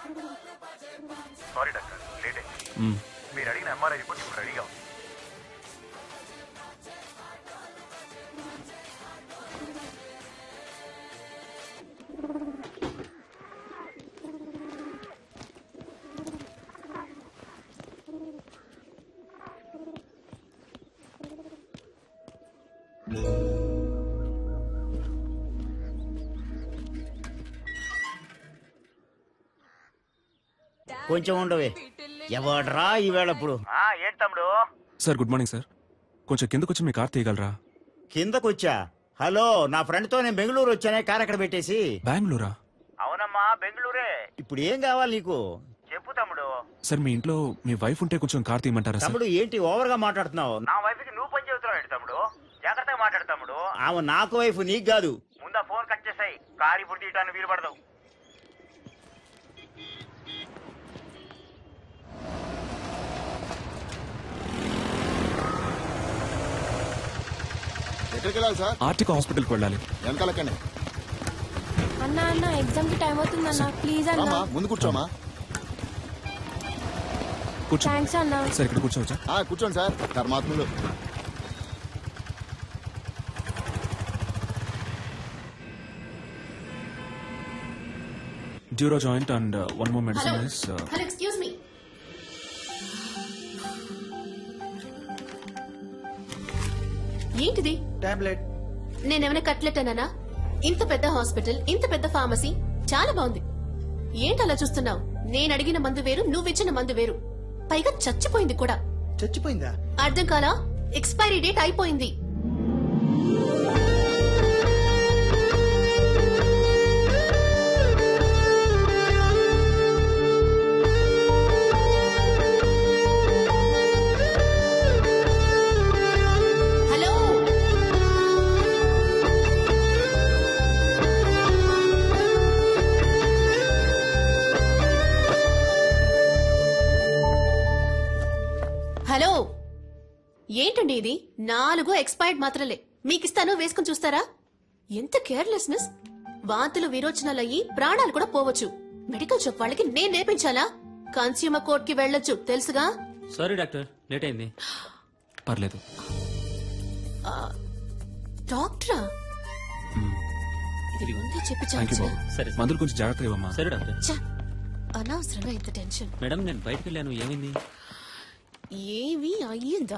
Sorry doctor late అయింది మ్మ్. మీరు అడిగిన ఎంఆర్ఐ రిపోర్ట్ ఇప్పుడు రెడీగా ఉంది కొంచెం ఉండవే ఎవడ్రా ఈవేళప్పుడు ఏంటి తమ్ముడు సార్ గుడ్ మార్నింగ్ సార్ కొంచెం కిందకు వచ్చి మీ కార్ తీయగలరా కిందకొచ్చా హలో నా ఫ్రెండ్ తో నేను బెంగళూరు వచ్చానే కార్ అక్కడ పెట్టేసి బెంగళూరా అవునమ్మా బెంగళూరే ఇప్పుడు ఏం కావాలి నీకు చెప్పు తమ్ముడు సార్ మీ ఇంట్లో మీ వైఫ్ ఉంటే కొంచెం కార్ తీయమంటారా సార్ తమ్ముడు ఏంటి ఓవర్ గా మాట్లాడుతున్నావు నా వైఫ్ కి నువ్వు పని చెబుతున్నావు ఏంటి తమ్ముడు జాగ్రత్తగా మాట్లాడు తమ్ముడు ఆమె నాకు వైఫ్ నీకు కాదు ముందా ఫోన్ కట్ చేసాయి కారు ఇప్పుడు తీయటానికి వీలు పడదు ఎక్కడికి వెళ్ళాలి సార్ ఆర్టిక్ హాస్పిటల్కి వెళ్ళాలి వెనకాలక్కనే అన్న అన్న ఎగ్జామ్ కి టైం అవుతుంది అన్న ప్లీజ్ అన్న రామా ముందు కూర్చోమా కూర్చో థ్యాంక్స్ అన్న సార్ ఇక్కడ కూర్చోవచ్చా ఆ, కూర్చోండి సార్ ధర్మాత్ములు Duro joint and one more medicine is hello excuse me ఏంటిది టాబ్లెట్ నేనేమైనా కట్లెట్ అన్నానా ఇంత పెద్ద హాస్పిటల్ ఇంత పెద్ద ఫార్మసీ చాలా బాగుంది ఏంటి అలా చూస్తున్నావు నేను అడిగిన మందు వేరు నువ్విచ్చిన మందు వేరు పైగా చచ్చిపోయింది కూడా చచ్చిపోయిందా అర్థం కాలా ఎక్స్పైరీ డేట్ అయిపోయింది హలో హలో ఏంటండి ఇది నాలుగు ఎక్స్పైర్డ్ మాత్రలే మీకిస్తాను వేసుకుని చూస్తారా ఎంత కేర్లెస్నెస్ వాంతులు విరోచనాలు అయ్యి ప్రాణాలు కూడా పోవచ్చు మెడికల్ షాప్ వాళ్ళకి నేను నేర్పించాలా కన్స్యూమర్ కోర్ట్ కి వెళ్ళొచ్చు తెలుసుగా సారీ డాక్టర్ లేట్ అయింది పర్లేదు డాక్టరా ఇది ముందే చెప్పి థ్యాంక్ యూ చావచ్చుగా. బాబు సరే మందులు కొంచెం జాగ్రత్తగా ఇవ్వమ్మా సరే డాక్టర్ ఛ, అనవసరంగా ఇంత టెన్షన్ మేడం నేను బయటకు వెళ్ళాను ఏమైంది ఏవి అయ్యిందా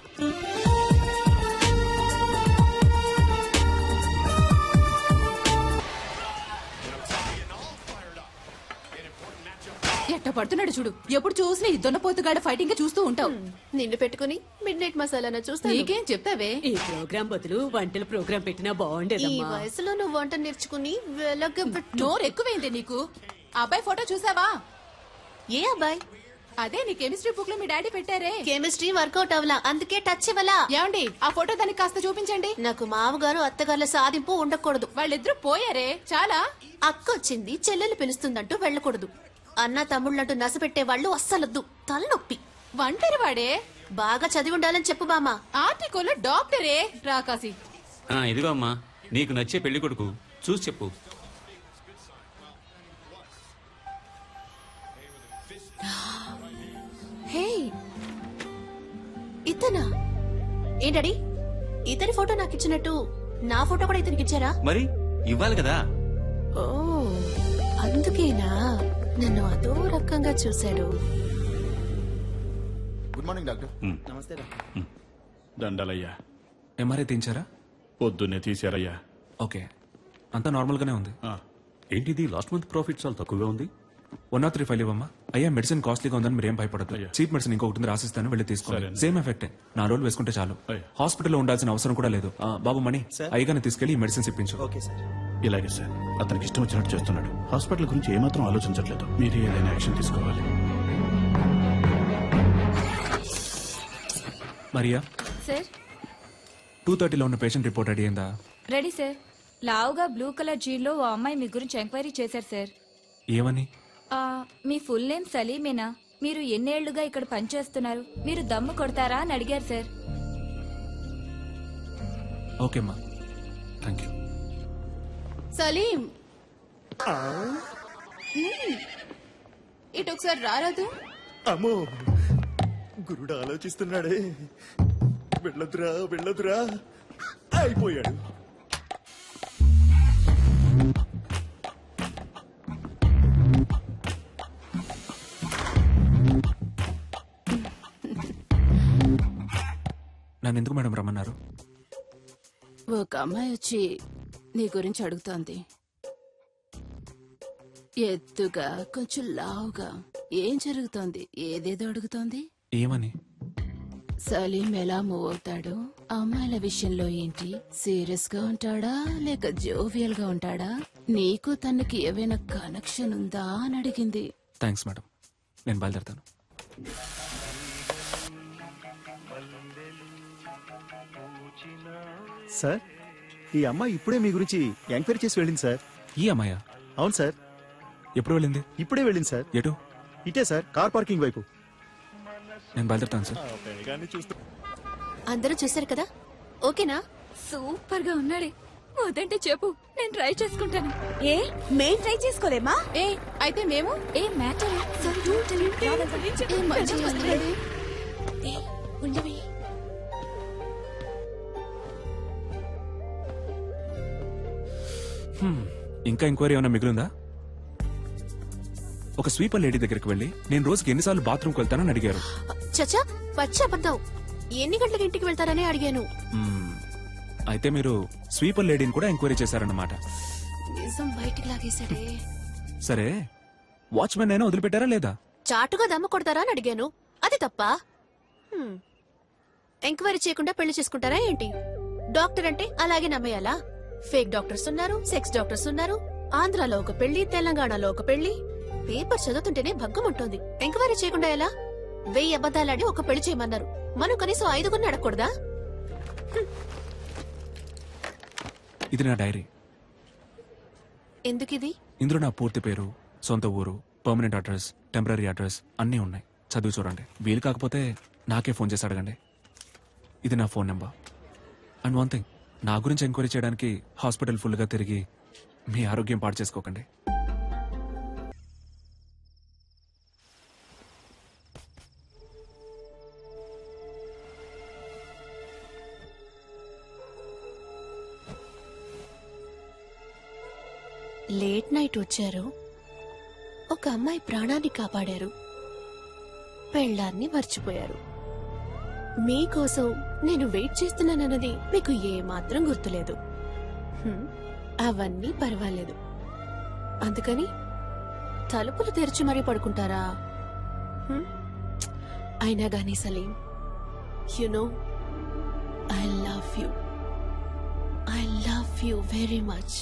ఎట్ట పడుతున్నాడు చూడు ఎప్పుడు చూసినా ఈ దున్నపోతుగాడు ఫైటింగ్ చూస్తూ ఉంటావు నిన్ను పెట్టుకుని మిడ్ నైట్ మసాలా చూస్తాను నీకేం చెప్తావే ఈ ప్రోగ్రాం బదులు వంటల ప్రోగ్రాం పెట్టినా ఈ బాగుండేదమ్మా వయసులో నువ్వు వంట నేర్చుకుని వెలగబెట్టు నోరు ఎక్కువైంది నీకు ఆ అబ్బాయి ఫోటో చూసావా ఏ అబ్బాయి అదే నీ కెమిస్ట్రీ బుక్ లో మీ డాడీ పెట్టారే కెమిస్ట్రీ వర్కౌట్ అవ్వలా అందుకే టచ్ ఇవ్వలా ఏమండి ఆ ఫోటో దానికి కాస్త చూపించండి నాకు మామగారు అత్తగారుల సాధింపు ఉండకూడదు వాళ్ళిద్దరూ పోయారే చాలా అక్క వచ్చింది చెల్లెలు పిలుస్తుందంటూ వెళ్ళకూడదు అన్న తమ్ముళ్ళంటూ నసపెట్టే వాళ్ళు అస్సలొద్దు తలనొప్పి ఒంటరి వాడే బాగా చదివి ఉండాలని చెప్పు బామా ఆర్టికల్ డాక్టరే రాకాసి ఆ, ఇదిగో అమ్మా నీకు నచ్చే పెళ్లి కొడుకు చూసి చెప్పు హే ఇతనా ఏంటడి ఇతని ఫోటో నాకు ఇచ్చినట్టు నా ఫోటో కూడా ఇతనికి ఇచ్చారా మరి ఇవ్వాలి కదా ఓ అందుకేనా నన్ను అదో రకంగా చూశాడు గుడ్ మార్నింగ్ డాక్టర్ నమస్తే డాక్టర్ దండలయ్యా ఎంఆర్ఐ తీయించారా పొద్దున్నే తీశారయ్యా ఓకే అంతా నార్మల్ గానే ఉంది ఆ, ఏంటిది లాస్ట్ మంత్ ప్రాఫిట్ చాలా తక్కువగా ఉంది వన్ నాట్ త్రీ ఫైవ్ ఇవ్వమ్మా అయ్యా మెడిసిన్ కాస్ట్లీగా ఉందని మీరు ఏం భయపడదు అయ్యా. చీప్ మెడిసిన్ ఇంకొకటి ఉంది, రాసిస్తాను వెళ్ళి తీసుకోండి సరే. సేమ్ ఎఫెక్టే నా రోజులు వేసుకుంటే చాలు అయ్యా. హాస్పిటల్లో ఉండాల్సిన అవసరం కూడా లేదు ఆ, బాబు మణి అయ్యగానే తీసుకెళ్లి ఈ మెడిసిన్స్ ఇప్పించు ఓకే సార్ ఇలాగే సార్ అతనికి ఇష్టం వచ్చినట్టు చేస్తున్నాడు హాస్పిటల్ గురించి ఏమాత్రం ఆలోచించట్లేదు మీరు ఏదైనా యాక్షన్ తీసుకోవాలి మరియా సార్ టూ థర్టీలో ఉన్న పేషెంట్ రిపోర్ట్ రెడీ అయిందా రెడీ సార్ లావుగా బ్లూ కలర్ జీన్లో ఓ అమ్మాయి మీ గురించి ఎంక్వైరీ చేశారు సార్ ఏమని ఆ, మీ ఫుల్ నేమ్ సలీమేనా మీరు ఎన్నేళ్లుగా ఇక్కడ పనిచేస్తున్నారు మీరు దమ్ము కొడతారా అని అడిగారు సార్ ఓకేమ్మా థ్యాంక్ యూ సలీం ఇటు ఒకసారి రారాదు అమ్మో గురుడు ఆలోచిస్తున్నాడే వెళ్ళదురా వెళ్ళదురా అయిపోయాడు నన్ను ఎందుకు మేడం రమ్మన్నారు ఒక అమ్మాయి వచ్చి నీ గురించి అడుగుతోంది ఎత్తుగా కొంచెం లావుగా ఏం జరుగుతోంది ఏదేదో అడుగుతోంది ఏమని సలీం ఎలా మూవ్ అవుతాడు అమ్మాయిల విషయంలో ఏంటి సీరియస్ గా ఉంటాడా లేక జోవియల్ గా ఉంటాడా నీకు తనకి ఏవైనా కనెక్షన్ ఉందా అని అడిగింది థ్యాంక్స్ మేడం నేను బయలుదేరుతాను సార్ ఈ అమ్మాయి ఇప్పుడే మీ గురించి ఎంక్వైరీ చేసి వెళ్ళింది సార్ ఈ అమ్మాయ అవును సార్ ఎప్పుడు వెళ్ళింది ఇప్పుడే వెళ్ళింది సార్ ఎటు ఇటే సార్ కార్ పార్కింగ్ వైపు నేను బయలుదేరుతాను సార్ అందరూ చూశారు కదా ఓకేనా సూపర్ గా ఉన్నాడే వద్దంటే చెప్పు నేను ట్రై చేసుకుంటాను ఏ మేం ట్రై చేసుకోలేమా ఏ అయితే మేము ఏ మ్యాటర్ ఏ మంచిగా లేడే. ఉండవి హ్మ్, ఇంకా ఎంక్వైరీ ఏమైనా మిగిలిందా ఒక స్వీపర్ లేడీ దగ్గరికి వెళ్ళి నేను రోజుకి ఎన్నిసార్లు బాత్రూమ్కి వెళ్తానని అడిగారు చచ్చా పచ్చి అబద్ధం ఎన్ని గంటలకు ఇంటికి వెళ్తారని అడిగాను మ్మ్, అయితే మీరు స్వీపర్ లేడీని కూడా ఎంక్వైరీ చేశారన్నమాట నిజం బయటికి లాగేశాడే సరే వాచ్మెన్ అయినా వదిలిపెట్టారా లేదా చాటుగా దమ్మ కొడతారా అని అడిగాను అది తప్ప ఎంక్వైరీ చేయకుండా పెళ్లి చేసుకుంటారా ఏంటి డాక్టర్ అంటే అలాగే నమ్మేయాలా ఫేక్ డాక్టర్స్ ఉన్నారు సెక్స్ డాక్టర్స్ ఉన్నారు ఆంధ్రాలో ఒక పెళ్లి తెలంగాణలో ఒక పెళ్లి పేపర్ చదువుతుంటేనే భగ్గం ఉంటుంది ఎంక్వైరీ చేయకుండా ఎలా వెయ్యి అబద్ధాలాడి ఒక పెళ్లి చేయమన్నారు మనం కనీసం ఐదుగురిని అడగకూడదా ఇది నా డైరీ ఎందుకిది ఇందులో నా పూర్తి పేరు సొంత ఊరు పర్మనెంట్ అడ్రస్ టెంపరీ అడ్రస్ అన్నీ ఉన్నాయి చదివి చూడండి వీలు కాకపోతే నాకే ఫోన్ చేసి అడగండి ఇది నా phone number and one thing నా గురించి ఎంక్వైరీ చేయడానికి హాస్పిటల్ ఫుల్గా తిరిగి మీ ఆరోగ్యం పాడు చేసుకోకండి లేట్ నైట్ వచ్చారు ఒక అమ్మాయి ప్రాణాన్ని కాపాడారు పెళ్ళాన్ని మర్చిపోయారు మీకోసం నేను వెయిట్ చేస్తున్నానన్నది మీకు ఏమాత్రం గుర్తులేదు హ్మ్, అవన్నీ పర్వాలేదు అందుకని తలుపులు తెరిచి మరీ పడుకుంటారా హ్మ్? అయినా గానీ Saleem you know I love you I love you very much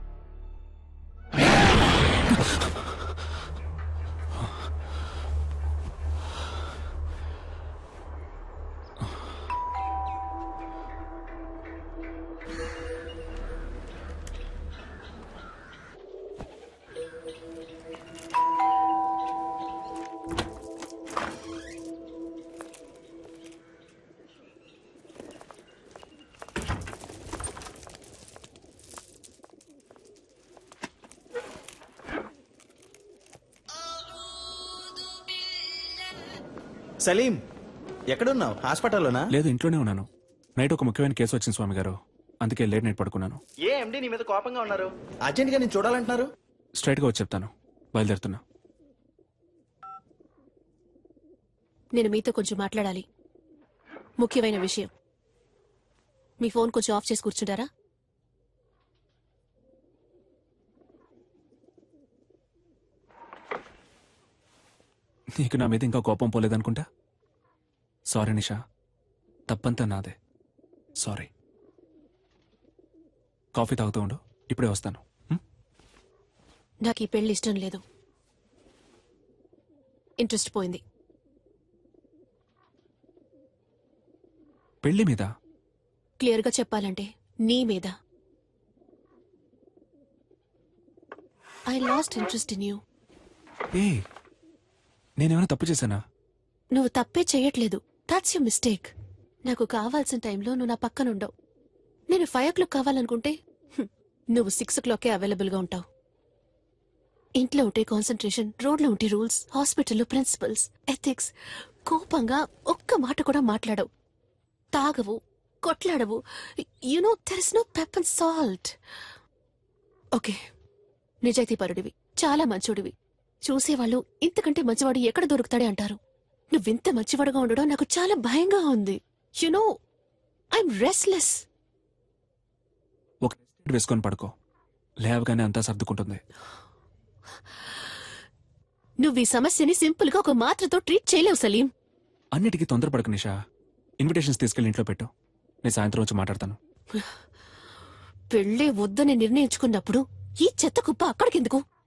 Saleem ఎక్కడున్నావు హాస్పిటల్లోనా లేదు ఇంట్లోనే ఉన్నాను నైట్ ఒక ముఖ్యమైన కేసు వచ్చింది స్వామి గారు అందుకే లేట్ నైట్ పడుకున్నాను ఏ ఎండి నీ మీద కోపంగా ఉన్నారు అర్జెంట్ గా నేను చూడాలంటున్నారు స్ట్రైట్గా వచ్చి చెప్తాను బయలుదేరుతున్నా నేను మీతో కొంచెం మాట్లాడాలి ముఖ్యమైన విషయం మీ ఫోన్ కొంచెం ఆఫ్ చేసి కూర్చుంటారా నీకు నా మీద ఇంకా కోపం పోలేదనుకుంటా సారీ నిషా తప్పంతా నాదే సారీ కాఫీ తాగుతూ ఉండు ఇప్పుడే వస్తాను హ్మ్? నాకు ఈ పెళ్లి ఇష్టం లేదు ఇంట్రెస్ట్ పోయింది పెళ్లి మీద క్లియర్గా చెప్పాలంటే నీ మీద I lost interest in you ఏ నేనేమైనా తప్పు చేశానా నువ్వు తప్పే చెయ్యట్లేదు దాట్స్ యూ మిస్టేక్ నాకు కావాల్సిన టైంలో నువ్వు నా పక్కన ఉండవు నేను ఫైవ్ ఓ క్లాక్ కావాలనుకుంటే హ్మ్, నువ్వు సిక్స్ ఓ క్లాకే అవైలబుల్గా ఉంటావు ఇంట్లో ఉంటే కాన్సన్ట్రేషన్ రోడ్లో ఉంటే రూల్స్ హాస్పిటల్లో ప్రిన్సిపల్స్ ఎథిక్స్ కోపంగా ఒక్క మాట కూడా మాట్లాడవు తాగవు కొట్లాడవు you know there is no pep and salt okay నిజాయితీపరుడివి చాలా మంచోడివి చూసేవాళ్ళు ఇంతకంటే మంచివాడు ఎక్కడ దొరుకుతాడే అంటారు నువ్వింత మంచివాడుగా ఉండడం నాకు చాలా భయంగా ఉంది యునో ఐఎమ్ రెస్ట్లెస్ ఒక రెస్ట్ వేసుకొని పడుకో లేవగానే అంతా సర్దుకుంటుంది నువ్వు ఈ సమస్యని సింపుల్ గా ఒక మాత్రతో ట్రీట్ చేయలేవు సలీం అన్నిటికీ తొందరపడకు నిషా ఇన్విటేషన్స్ తీసుకెళ్ళి ఇంట్లో పెట్టు నేను సాయంత్రం వచ్చి మాట్లాడతాను పెళ్ళే వద్దని నిర్ణయించుకున్నప్పుడు ఈ చెత్త కుప్ప అక్కడికెందుకు